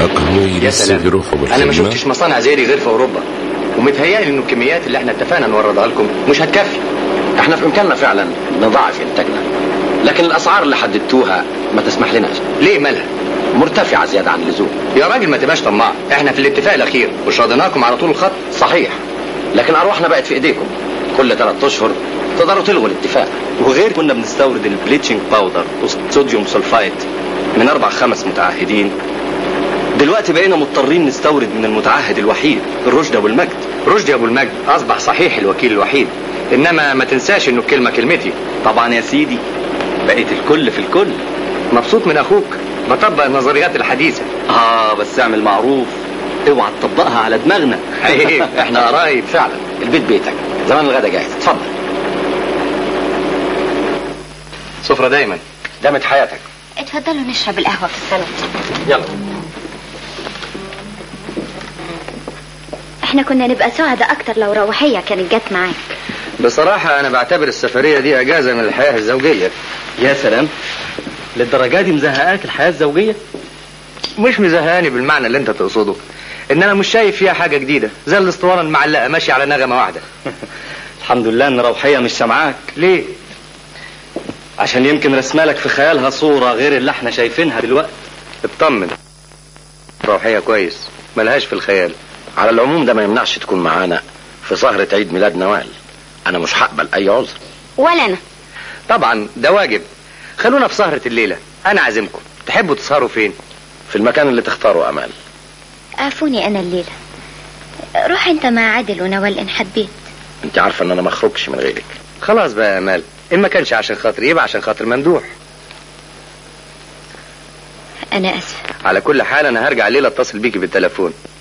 أقوي يا سلام انا ما شفتش مصانع زيري غير في اوروبا ومتهيألي انه الكميات اللي احنا اتفقنا نوردها لكم مش هتكفي احنا في امكاننا فعلا نضاعف انتاجنا لكن الاسعار اللي حددتوها ما تسمح لناش ليه مالها مرتفعه زياده عن اللزوم يا راجل ما تبقاش طماع احنا في الاتفاق الاخير مش راضيناكم على طول الخط صحيح لكن ارواحنا بقت في ايديكم كل ثلاث اشهر تقدروا تلغوا الاتفاق وغير كنا بنستورد البليتشنج باودر والصوديوم سلفايت من اربع خمس متعهدين دلوقتي بقينا مضطرين نستورد من المتعهد الوحيد الرشد ابو المجد رشدي ابو المجد اصبح صحيح الوكيل الوحيد انما ما تنساش انه الكلمه كلمتي طبعا يا سيدي بقيت الكل في الكل مبسوط من اخوك بطبق النظريات الحديثه اه بس اعمل معروف اوعى تطبقها على دماغنا عيب احنا قرايب فعلا البيت بيتك زمان الغدا جاهز اتفضل سفره دايما دامت حياتك اتفضلوا نشرب القهوة في الصالون يلا احنا كنا نبقى سعداء اكتر لو روحية كانت جت معاك بصراحه انا بعتبر السفريه دي اجازه من الحياه الزوجيه يا سلام للدرجه دي مزهقاك الحياه الزوجيه مش مزهقاني بالمعنى اللي انت تقصده ان انا مش شايف فيها حاجه جديده زي الاسطوانه المعلقه ماشيه على نغمه واحده الحمد لله ان روحيه مش سامعاك ليه عشان يمكن رسمالك في خيالها صوره غير اللي احنا شايفينها دلوقتي اطمن روحيه كويس ملهاش في الخيال على العموم ده ما يمنعش تكون معانا في سهرة عيد ميلاد نوال انا مش هقبل اي عذر ولا انا طبعا ده واجب خلونا في سهره الليله انا عازمكم تحبوا تسهروا فين في المكان اللي تختاره امال عفوني انا الليلة روح انت مع عادل ونوال ان حبيت انت عارفه ان انا ما اخرجش من غيرك خلاص بقى يا امال ان ما كانش عشان خاطري يبقى عشان خاطر ممدوح انا اسفة على كل حال انا هرجع الليله اتصل بيكي بالتليفون